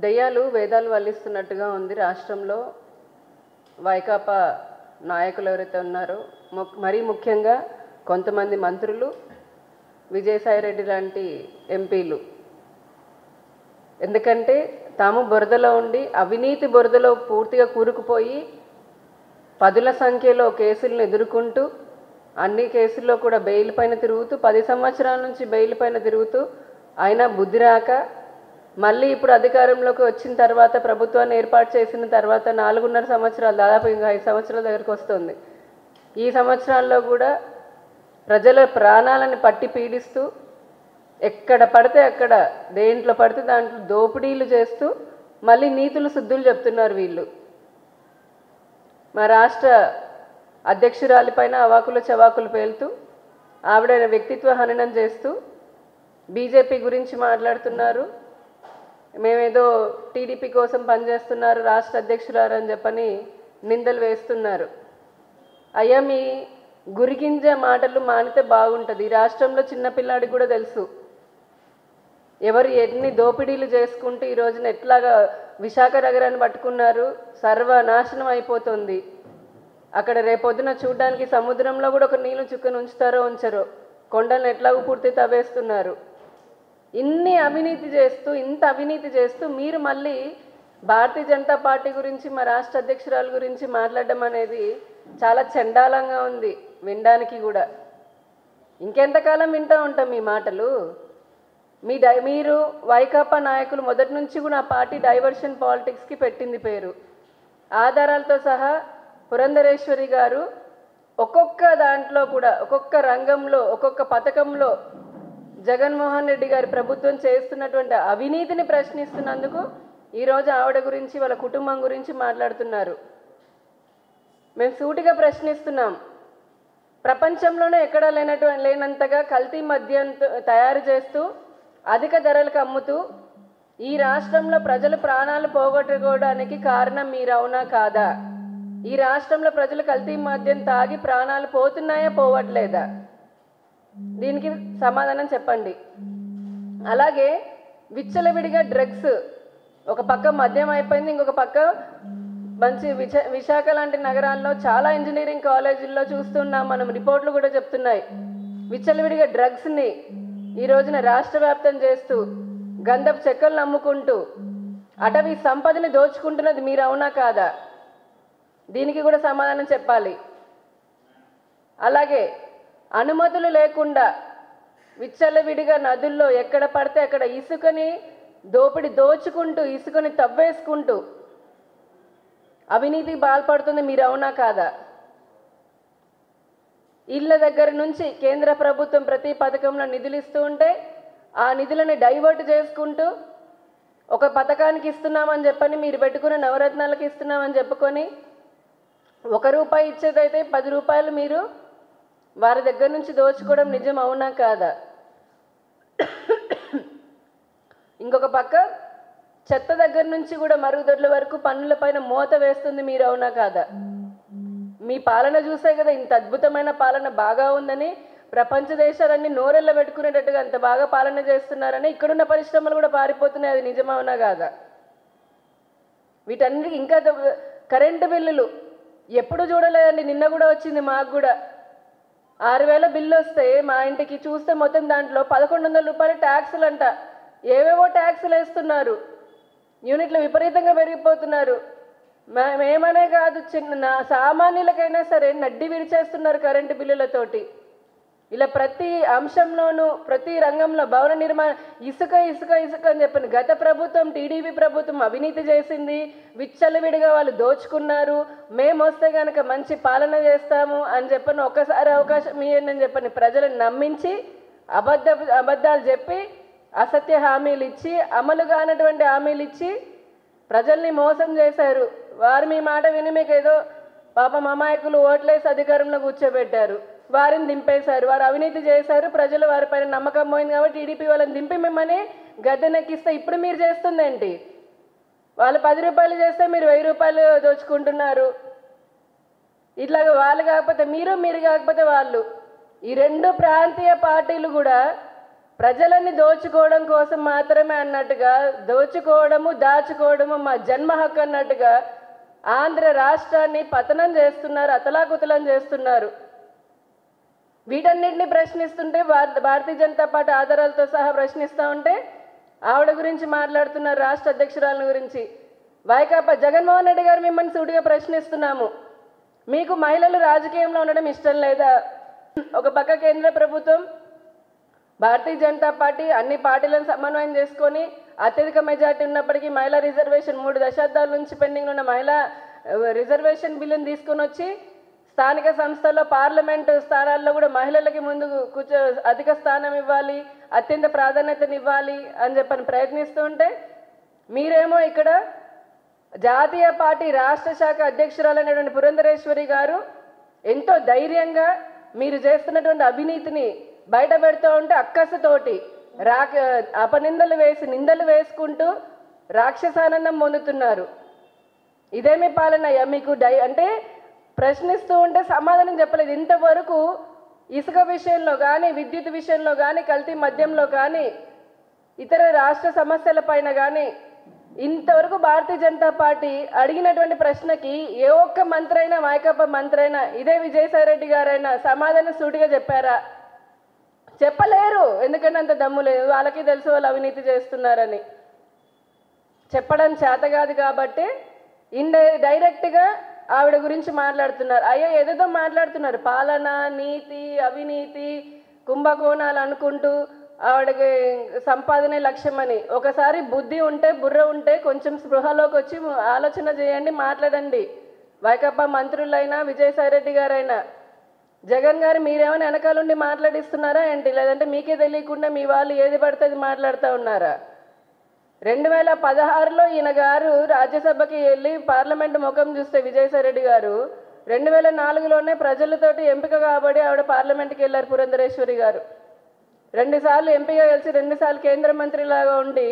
దెయ్యాలు వేదాలు వల్లిస్తున్నట్టుగా ఉంది రాష్ట్రంలో వైకాపా నాయకులు ఎవరైతే ఉన్నారో ము- మరీ ముఖ్యంగా కొంతమంది మంత్రులు విజయసాయిరెడ్డి లాంటి ఎంపీలు ఎందుకంటే తాము బురదలో ఉండి అవినీతి బురదలో పూర్తిగా కూరుకుపోయి పదుల సంఖ్యలో కేసులను ఎదుర్కొంటూ అన్ని కేసుల్లో కూడా బెయిల్ పైన తిరుగుతూ పది సంవత్సరాల నుంచి బెయిల్ పైన తిరుగుతూ అయినా బుద్ధి రాక మళ్ళీ ఇప్పుడు అధికారంలోకి వచ్చిన తర్వాత ప్రభుత్వాన్ని ఏర్పాటు చేసిన తర్వాత నాలుగున్నర సంవత్సరాలు దాదాపు ఇంకా ఐదు సంవత్సరాల దగ్గరికి వస్తుంది ఈ సంవత్సరాల్లో కూడా ప్రజల ప్రాణాలను పట్టి పీడిస్తూ ఎక్కడ పడితే అక్కడ దేంట్లో పడితే దాంట్లో దోపిడీలు చేస్తూ మళ్ళీ నీతులు శుద్ధులు చెప్తున్నారు వీళ్ళు మా రాష్ట్ర అధ్యక్షురాలిపైన అవాకులు చవాకులు పేలుతూ ఆవిడ వ్యక్తిత్వ హననం చేస్తూ బీజేపీ గురించి మాట్లాడుతున్నారు మేమేదో టీడీపీ కోసం పనిచేస్తున్నారు రాష్ట్ర అధ్యక్షురాలు అని చెప్పని నిందలు వేస్తున్నారు అయ్యా మీ గురిగింజ మాటలు మానితే బాగుంటుంది ఈ రాష్ట్రంలో చిన్నపిల్లాడికి కూడా తెలుసు ఎవరు ఎన్ని దోపిడీలు చేసుకుంటూ ఈ రోజున ఎట్లాగా విశాఖ నగరాన్ని పట్టుకున్నారు సర్వనాశనం అయిపోతుంది అక్కడ రేపొద్దున చూడడానికి సముద్రంలో కూడా ఒక నీళ్ళు చుక్కను ఉంచుతారో ఉంచరో కొండలను ఎట్లాగో పూర్తి తవ్వేస్తున్నారు ఇన్ని అవినీతి చేస్తూ ఇంత అవినీతి చేస్తూ మీరు మళ్ళీ భారతీయ జనతా పార్టీ గురించి మా రాష్ట్ర అధ్యక్షురాలు గురించి మాట్లాడడం అనేది చాలా చండాలంగా ఉంది వినడానికి కూడా ఇంకెంతకాలం వింటూ ఉంటాం మీ మాటలు మీ డై మీరు వైకాపా నాయకులు మొదటి నుంచి కూడా ఆ పార్టీ డైవర్షన్ పాలిటిక్స్కి పెట్టింది పేరు ఆధారాలతో సహా పురంధరేశ్వరి గారు ఒక్కొక్క దాంట్లో కూడా ఒక్కొక్క రంగంలో ఒక్కొక్క పథకంలో జగన్మోహన్ రెడ్డి గారి ప్రభుత్వం చేస్తున్నటువంటి అవినీతిని ప్రశ్నిస్తున్నందుకు ఈరోజు ఆవిడ గురించి వాళ్ళ కుటుంబం గురించి మాట్లాడుతున్నారు మేము సూటిగా ప్రశ్నిస్తున్నాం ప్రపంచంలోనే ఎక్కడా లేనటువంటి లేనంతగా కల్తీ మద్యం తయారు చేస్తూ అధిక ధరలకు అమ్ముతూ ఈ రాష్ట్రంలో ప్రజలు ప్రాణాలు పోగొట్టుకోవడానికి కారణం మీరు అవునా కాదా ఈ రాష్ట్రంలో ప్రజలు కల్తీ మద్యం తాగి ప్రాణాలు పోతున్నాయా పోవట్లేదా దీనికి సమాధానం చెప్పండి అలాగే విచ్చలవిడిగా డ్రగ్స్ ఒక పక్క మద్యం అయిపోయింది ఇంకొక పక్క మంచి విశ విశాఖ లాంటి నగరాల్లో చాలా ఇంజనీరింగ్ కాలేజీల్లో చూస్తున్నాం మనం రిపోర్ట్లు కూడా చెప్తున్నాయి విచ్చలవిడిగా డ్రగ్స్ని ఈ రోజున రాష్ట్ర వ్యాప్తం చేస్తూ గంధపు చెక్కలను అమ్ముకుంటూ అటవీ సంపదని దోచుకుంటున్నది మీరు అవునా కాదా దీనికి కూడా సమాధానం చెప్పాలి అలాగే అనుమతులు లేకుండా విచ్చలవిడిగా నదుల్లో ఎక్కడ పడితే అక్కడ ఇసుకని దోపిడి దోచుకుంటూ ఇసుకని తవ్వేసుకుంటూ అవినీతికి బాల్పడుతుంది మీరు అవునా కాదా ఇళ్ళ దగ్గర నుంచి కేంద్ర ప్రభుత్వం ప్రతి పథకంలో నిధులు ఇస్తూ ఉంటే ఆ నిధులను డైవర్ట్ చేసుకుంటూ ఒక పథకానికి ఇస్తున్నామని చెప్పని మీరు పెట్టుకున్న నవరత్నాలకు ఇస్తున్నామని చెప్పుకొని ఒక రూపాయి ఇచ్చేదైతే పది రూపాయలు మీరు వారి దగ్గర నుంచి దోచుకోవడం నిజం అవునా కాదా ఇంకొక పక్క చెత్త దగ్గర నుంచి కూడా మరుగుదొడ్ల వరకు పన్నుల పైన మూత వేస్తుంది మీరు అవునా కాదా మీ పాలన చూసే కదా ఇంత అద్భుతమైన పాలన బాగా ఉందని ప్రపంచ దేశాలన్నీ నోరెళ్ళ పెట్టుకునేటట్టుగా అంత బాగా పాలన చేస్తున్నారని ఇక్కడున్న పరిశ్రమలు కూడా పారిపోతున్నాయి అది నిజమవునా కాదా వీటన్నిటికి ఇంకా ద- కరెంటు బిల్లులు ఎప్పుడు చూడలేదండి నిన్న కూడా వచ్చింది మాకు కూడా ఆరు వేల బిల్లు వస్తే మా ఇంటికి చూస్తే మొత్తం దాంట్లో పదకొండు వందల రూపాయలు ట్యాక్సులు అంట ఏవేవో ట్యాక్సులు వేస్తున్నారు యూనిట్లు విపరీతంగా పెరిగిపోతున్నారు మే- మేమనే కాదు చిన్న నా సామాన్యులకైనా సరే నడ్డి విరిచేస్తున్నారు కరెంటు బిల్లులతోటి ఇలా ప్రతి అంశంలోనూ ప్రతి రంగంలో భవన నిర్మాణ ఇసుక ఇసుక ఇసుక అని చెప్పిన గత ప్రభుత్వం టీడీపీ ప్రభుత్వం అవినీతి చేసింది విచ్చలవిడిగా వాళ్ళు దోచుకున్నారు మేము వస్తే కనుక మంచి పాలన చేస్తాము అని చెప్పని ఒకసారి అవకాశం ఇవ్వండి అని చెప్పని ప్రజలను నమ్మించి అబద్ధ అబద్ధాలు చెప్పి అసత్య హామీలు ఇచ్చి అమలు కానటువంటి హామీలు ఇచ్చి ప్రజల్ని మోసం చేశారు వారు మీ మాట విని మీకు ఏదో పాపం అమాయకులు ఓట్లేసి అధికారంలో కూర్చోబెట్టారు వారిని దింపేశారు వారు అవినీతి చేశారు ప్రజలు వారిపైన నమ్మకం పోయింది కాబట్టి టీడీపీ వాళ్ళని దింపి మిమ్మల్ని గద్దెనెక్కిస్తే ఇప్పుడు మీరు చేస్తుందేంటి వాళ్ళు పది రూపాయలు చేస్తే మీరు వెయ్యి రూపాయలు దోచుకుంటున్నారు ఇట్లాగ వాళ్ళు కాకపోతే మీరు మీరు కాకపోతే వాళ్ళు ఈ రెండు ప్రాంతీయ పార్టీలు కూడా ప్రజలని దోచుకోవడం కోసం మాత్రమే అన్నట్టుగా దోచుకోవడము దాచుకోవడము మా జన్మ హక్కు అన్నట్టుగా ఆంధ్ర రాష్ట్రాన్ని పతనం చేస్తున్నారు అతలాకుతలం చేస్తున్నారు వీటన్నిటిని ప్రశ్నిస్తుంటే భారత భారతీయ జనతా పార్టీ ఆధారాలతో సహా ప్రశ్నిస్తూ ఉంటే ఆవిడ గురించి మాట్లాడుతున్నారు రాష్ట్ర అధ్యక్షురాల గురించి వైకాపా జగన్మోహన్ రెడ్డి గారు మిమ్మల్ని సూటిగా ప్రశ్నిస్తున్నాము మీకు మహిళలు రాజకీయంలో ఉండడం ఇష్టం లేదా ఒక పక్క కేంద్ర ప్రభుత్వం భారతీయ జనతా పార్టీ అన్ని పార్టీలను సమన్వయం చేసుకొని అత్యధిక మెజార్టీ ఉన్నప్పటికీ మహిళా రిజర్వేషన్ మూడు దశాబ్దాల నుంచి పెండింగ్ ఉన్న మహిళా ఆ, రిజర్వేషన్ బిల్లును తీసుకొని వచ్చి స్థానిక సంస్థల్లో పార్లమెంటు స్థానాల్లో కూడా మహిళలకి ముందు కూర్చో అధిక స్థానం ఇవ్వాలి అత్యంత ప్రాధాన్యతనివ్వాలి అని చెప్పని ప్రయత్నిస్తూ ఉంటే మీరేమో ఇక్కడ జాతీయ పార్టీ రాష్ట్ర శాఖ అధ్యక్షురాలైనటువంటి పురంధరేశ్వరి గారు ఎంతో ధైర్యంగా మీరు చేస్తున్నటువంటి అవినీతిని బయట పెడుతూ ఉంటే అక్కసుతోటి రాక అపనిందలు వేసి నిందలు వేసుకుంటూ రాక్షసానందం పొందుతున్నారు ఇదేమి పాలనయ్యా మీకు డై అంటే ప్రశ్నిస్తూ ఉంటే సమాధానం చెప్పలేదు ఇంతవరకు ఇసుక విషయంలో కానీ విద్యుత్ విషయంలో కానీ కల్తీ మద్యంలో కానీ ఇతర రాష్ట్ర సమస్యల పైన కానీ ఇంతవరకు భారతీయ జనతా పార్టీ అడిగినటువంటి ప్రశ్నకి ఏ ఒక్క మంత్రి అయినా వైకాపా మంత్రి అయినా ఇదే విజయసాయి రెడ్డి గారైనా సమాధానం సూటిగా చెప్పారా చెప్పలేరు ఎందుకంటే అంత దమ్ము లేదు వాళ్ళకి తెలుసు వాళ్ళు అవినీతి చేస్తున్నారని చెప్పడం చేత కాదు కాబట్టి ఇండై డైరెక్ట్గా ఆవిడ గురించి మాట్లాడుతున్నారు అయ్యో ఏదేదో మాట్లాడుతున్నారు పాలన నీతి అవినీతి కుంభకోణాలు అనుకుంటూ ఆవిడకి సంపాదనే లక్ష్యమని ఒకసారి బుద్ధి ఉంటే బుర్ర ఉంటే కొంచెం స్పృహలోకి వచ్చి ఆలోచన చేయండి మాట్లాడండి వైకాపా మంత్రులైనా విజయసాయి రెడ్డి గారైనా జగన్ గారు మీరేమైనా వెనకాలండి మాట్లాడిస్తున్నారా ఏంటి లేదంటే మీకే తెలియకుండా మీ వాళ్ళు ఏది పడితే అది మాట్లాడుతూ ఉన్నారా రెండు వేల పదహారులో ఈయన గారు రాజ్యసభకి వెళ్ళి పార్లమెంట్ ముఖం చూస్తే విజయసాయిరెడ్డి గారు రెండు వేల నాలుగులోనే ప్రజలతోటి ఎంపిక కాబడి ఆవిడ పార్లమెంట్కి వెళ్ళారు పురంధరేశ్వరి గారు రెండుసార్లు ఎంపీగా గెలిచి రెండుసార్లు కేంద్ర మంత్రిలాగా ఉండి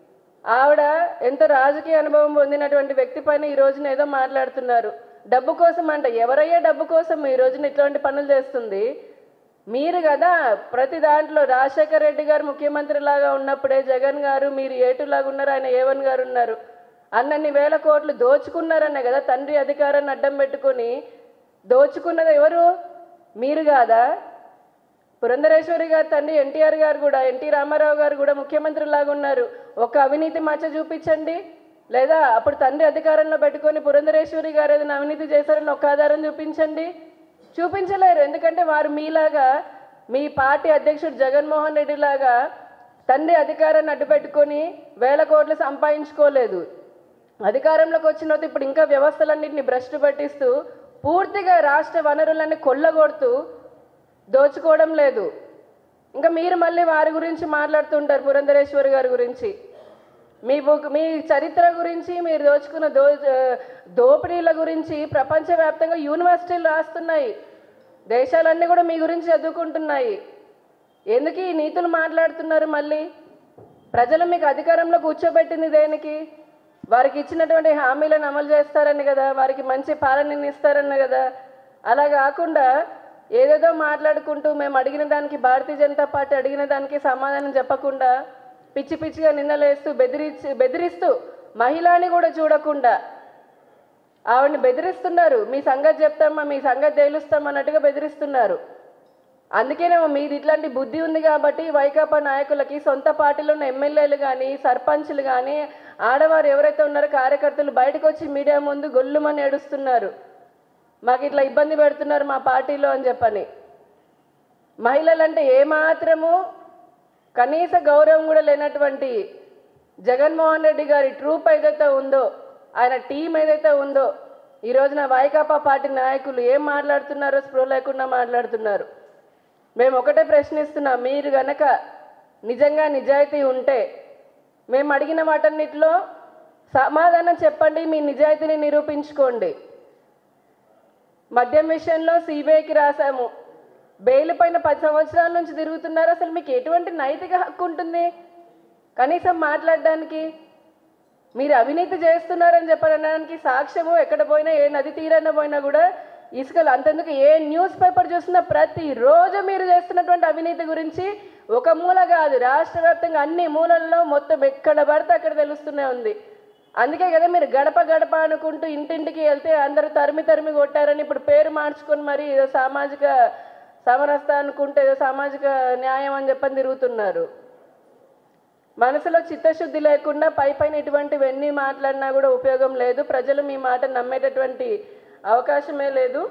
ఆవిడ ఎంతో రాజకీయ అనుభవం పొందినటువంటి వ్యక్తి పైన ఈ రోజున ఏదో మాట్లాడుతున్నారు డబ్బు కోసం అంట ఎవరయ్యా డబ్బు కోసం ఈ రోజున ఇట్లాంటి పనులు చేస్తుంది మీరు కదా ప్రతి దాంట్లో రాజశేఖర రెడ్డి గారు ముఖ్యమంత్రి లాగా ఉన్నప్పుడే జగన్ గారు మీరు ఏటులాగా ఉన్నారు ఆయన ఏవన్ గారు ఉన్నారు అన్నన్ని వేల కోట్లు దోచుకున్నారనే కదా తండ్రి అధికారాన్ని అడ్డం పెట్టుకొని దోచుకున్నది ఎవరు మీరు కాదా పురంధరేశ్వరి గారు తండ్రి ఎన్టీఆర్ గారు కూడా ఎన్టీ రామారావు గారు కూడా ముఖ్యమంత్రి లాగా ఉన్నారు ఒక అవినీతి మచ్చ చూపించండి లేదా అప్పుడు తండ్రి అధికారంలో పెట్టుకొని పురంధరేశ్వరి గారు ఏదైనా అవినీతి చేశారని ఒక ఆధారం చూపించండి చూపించలేరు ఎందుకంటే వారు మీలాగా మీ పార్టీ అధ్యక్షుడు జగన్మోహన్ రెడ్డి లాగా తండ్రి అధికారాన్ని అడ్డుపెట్టుకొని వేల కోట్లు సంపాదించుకోలేదు అధికారంలోకి వచ్చిన తర్వాత ఇప్పుడు ఇంకా వ్యవస్థలన్నింటినీ భ్రష్టు పట్టిస్తూ పూర్తిగా రాష్ట్ర వనరులన్నీ కొల్లగొడుతూ దోచుకోవడం లేదు ఇంకా మీరు మళ్ళీ వారి గురించి మాట్లాడుతుంటారు పురంధరేశ్వరి గారి గురించి మీ బుక్ మీ చరిత్ర గురించి మీరు దోచుకున్న దో దోపిడీల గురించి ప్రపంచవ్యాప్తంగా యూనివర్సిటీలు రాస్తున్నాయి దేశాలన్నీ కూడా మీ గురించి చదువుకుంటున్నాయి ఎందుకు ఈ నీతులు మాట్లాడుతున్నారు మళ్ళీ ప్రజలు మీకు అధికారంలో కూర్చోబెట్టింది దేనికి వారికి ఇచ్చినటువంటి హామీలను అమలు చేస్తారని కదా వారికి మంచి పాలనని ఇస్తారని కదా అలా కాకుండా ఏదేదో మాట్లాడుకుంటూ మేము అడిగిన దానికి భారతీయ జనతా పార్టీ అడిగిన దానికి సమాధానం చెప్పకుండా పిచ్చి పిచ్చిగా నిందలేస్తూ బెదిరించి బెదిరిస్తూ మహిళని కూడా చూడకుండా ఆవిడని బెదిరిస్తున్నారు మీ సంగతి చెప్తామా మీ సంగతి తేలుస్తాం అన్నట్టుగా బెదిరిస్తున్నారు అందుకేనేమో మీది ఇట్లాంటి బుద్ధి ఉంది కాబట్టి వైకాపా నాయకులకి సొంత పార్టీలో ఉన్న ఎమ్మెల్యేలు కానీ సర్పంచ్లు కానీ ఆడవారు ఎవరైతే ఉన్నారో కార్యకర్తలు బయటకు వచ్చి మీడియా ముందు గొల్లుమని ఏడుస్తున్నారు మాకు ఇట్లా ఇబ్బంది పెడుతున్నారు మా పార్టీలో అని చెప్పని మహిళలంటే ఏమాత్రము కనీస గౌరవం కూడా లేనటువంటి జగన్మోహన్ రెడ్డి గారి ట్రూప్ ఏదైతే ఉందో ఆయన టీం ఏదైతే ఉందో ఈ రోజున వైకాపా పార్టీ నాయకులు ఏం మాట్లాడుతున్నారో స్పృహ లేకుండా మాట్లాడుతున్నారు మేము ఒకటే ప్రశ్నిస్తున్నాం మీరు గనక నిజంగా నిజాయితీ ఉంటే మేము అడిగిన వాటన్నిటిలో సమాధానం చెప్పండి మీ నిజాయితీని నిరూపించుకోండి మద్యం విషయంలో సిబిఐకి రాశాము బెయిల్ పైన పది సంవత్సరాల నుంచి తిరుగుతున్నారు అసలు మీకు ఎటువంటి నైతిక హక్కు ఉంటుంది కనీసం మాట్లాడడానికి మీరు అవినీతి చేస్తున్నారని చెప్పడానికి సాక్ష్యము ఎక్కడ పోయినా ఏ నది తీరాన పోయినా కూడా ఇసుకలు అంతెందుకు ఏ న్యూస్ పేపర్ చూసినా ప్రతిరోజు మీరు చేస్తున్నటువంటి అవినీతి గురించి ఒక మూల కాదు రాష్ట్ర వ్యాప్తంగా అన్ని మూలల్లో మొత్తం ఎక్కడ పడితే అక్కడ తెలుస్తూనే ఉంది అందుకే కదా మీరు గడప గడప అనుకుంటూ ఇంటింటికి వెళ్తే అందరూ తరిమి తరిమి కొట్టారని ఇప్పుడు పేరు మార్చుకొని మరి ఏదో సామాజిక సమరస్త అనుకుంటే ఏదో సామాజిక న్యాయం అని చెప్పని తిరుగుతున్నారు మనసులో చిత్తశుద్ధి లేకుండా పై పైన ఇటువంటివన్నీ మాట్లాడినా కూడా ఉపయోగం లేదు ప్రజలు మీ మాట నమ్మేటటువంటి అవకాశమే లేదు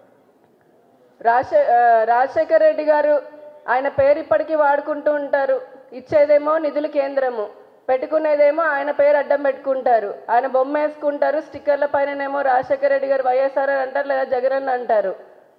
రాజ రాజశేఖర్ రెడ్డి గారు ఆయన పేరు ఇప్పటికీ వాడుకుంటూ ఉంటారు ఇచ్చేదేమో నిధుల కేంద్రము పెట్టుకునేదేమో ఆయన పేరు అడ్డం పెట్టుకుంటారు ఆయన బొమ్మ వేసుకుంటారు స్టిక్కర్ల పైననేమో రాజశేఖర రెడ్డి గారు వైఎస్ఆర్ అని అంటారు లేదా జగన్ అంటారు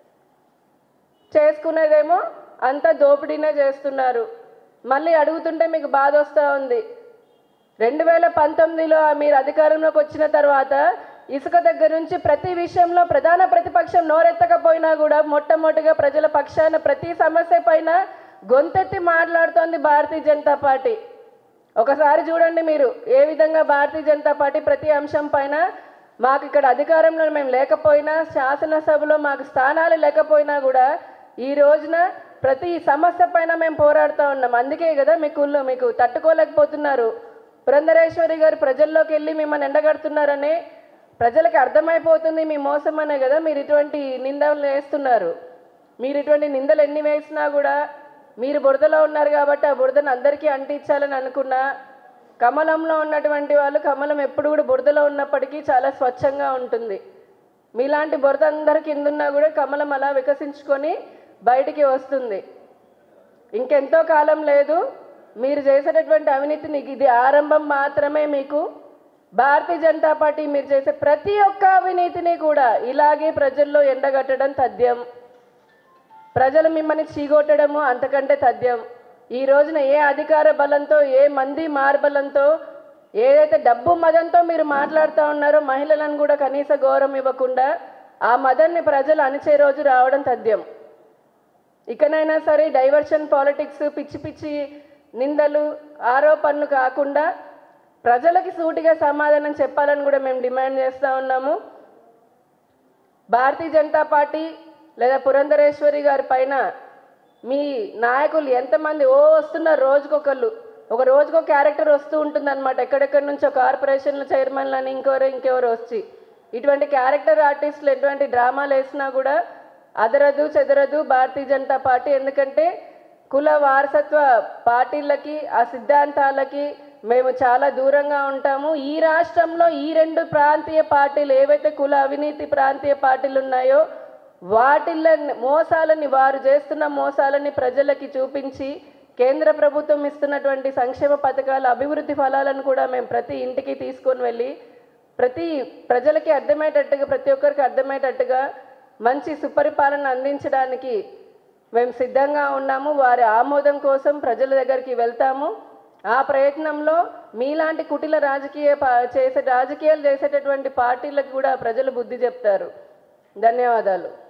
చేసుకునేదేమో అంతా దోపిడీనే చేస్తున్నారు మళ్ళీ అడుగుతుంటే మీకు బాధ వస్తూ ఉంది రెండు వేల పంతొమ్మిదిలో మీరు అధికారంలోకి వచ్చిన తర్వాత ఇసుక దగ్గర నుంచి ప్రతి విషయంలో ప్రధాన ప్రతిపక్షం నోరెత్తకపోయినా కూడా మొట్టమొదటిగా ప్రజల పక్షాన ప్రతి సమస్య పైన గొంతెత్తి మాట్లాడుతోంది భారతీయ జనతా పార్టీ ఒకసారి చూడండి మీరు ఏ విధంగా భారతీయ జనతా పార్టీ ప్రతి అంశం పైన మాకు ఇక్కడ అధికారంలో మేము లేకపోయినా శాసనసభలో మాకు స్థానాలు లేకపోయినా కూడా ఈ రోజున ప్రతి సమస్య పైన మేము పోరాడుతూ ఉన్నాం అందుకే కదా మీకు మీకు తట్టుకోలేకపోతున్నారు పురంధరేశ్వరి గారు ప్రజల్లోకి వెళ్ళి మిమ్మల్ని ఎండగడుతున్నారని ప్రజలకు అర్థమైపోతుంది మీ మోసం అనే కదా మీరు ఇటువంటి నిందలు వేస్తున్నారు మీరు ఇటువంటి నిందలు ఎన్ని వేసినా కూడా మీరు బురదలో ఉన్నారు కాబట్టి ఆ బురదను అందరికీ అంటించాలని అనుకున్నా కమలంలో ఉన్నటువంటి వాళ్ళు కమలం ఎప్పుడు కూడా బురదలో ఉన్నప్పటికీ చాలా స్వచ్ఛంగా ఉంటుంది మీలాంటి బురద అందరి కిందున్నా కూడా కమలం అలా వికసించుకొని బయటికి వస్తుంది ఇంకెంతో కాలం లేదు మీరు చేసేటటువంటి అవినీతిని ఇది ఆరంభం మాత్రమే మీకు భారతీయ జనతా పార్టీ మీరు చేసే ప్రతి ఒక్క అవినీతిని కూడా ఇలాగే ప్రజల్లో ఎండగట్టడం తథ్యం ప్రజలు మిమ్మల్ని చీగొట్టడము అంతకంటే తథ్యం ఈ రోజున ఏ అధికార బలంతో ఏ మంది మార్బలంతో ఏదైతే డబ్బు మదంతో మీరు మాట్లాడుతూ ఉన్నారో మహిళలను కూడా కనీస గౌరవం ఇవ్వకుండా ఆ మదన్ని ప్రజలు అణిచే రోజు రావడం తథ్యం ఇకనైనా సరే డైవర్షన్ పాలిటిక్స్ పిచ్చి పిచ్చి నిందలు ఆరోపణలు కాకుండా ప్రజలకి సూటిగా సమాధానం చెప్పాలని కూడా మేము డిమాండ్ చేస్తూ ఉన్నాము భారతీయ జనతా పార్టీ లేదా పురంధరేశ్వరి గారి పైన మీ నాయకులు ఎంతమంది ఓ వస్తున్నారు రోజుకొకళ్ళు ఒక రోజుకో క్యారెక్టర్ వస్తూ ఉంటుంది అనమాట ఎక్కడెక్కడి నుంచో కార్పొరేషన్ల చైర్మన్లు అని ఇంకెవరు ఇంకెవరు వచ్చి ఇటువంటి క్యారెక్టర్ ఆర్టిస్టులు ఎటువంటి డ్రామాలు వేసినా కూడా అదరదు చెదరదు భారతీయ జనతా పార్టీ ఎందుకంటే కుల వారసత్వ పార్టీలకి ఆ సిద్ధాంతాలకి మేము చాలా దూరంగా ఉంటాము ఈ రాష్ట్రంలో ఈ రెండు ప్రాంతీయ పార్టీలు ఏవైతే కుల అవినీతి ప్రాంతీయ పార్టీలు ఉన్నాయో వాటిల్లో మోసాలని వారు చేస్తున్న మోసాలని ప్రజలకి చూపించి కేంద్ర ప్రభుత్వం ఇస్తున్నటువంటి సంక్షేమ పథకాల అభివృద్ధి ఫలాలను కూడా మేము ప్రతి ఇంటికి తీసుకొని వెళ్ళి ప్రతి ప్రజలకి అర్థమయ్యేటట్టుగా ప్రతి ఒక్కరికి అర్థమయ్యేటట్టుగా మంచి సుపరిపాలన అందించడానికి మేము సిద్ధంగా ఉన్నాము వారి ఆమోదం కోసం ప్రజల దగ్గరికి వెళ్తాము ఆ ప్రయత్నంలో మీలాంటి కుటిల రాజకీయ పా- చేసే రాజకీయాలు చేసేటటువంటి పార్టీలకు కూడా ప్రజలు బుద్ధి చెప్తారు ధన్యవాదాలు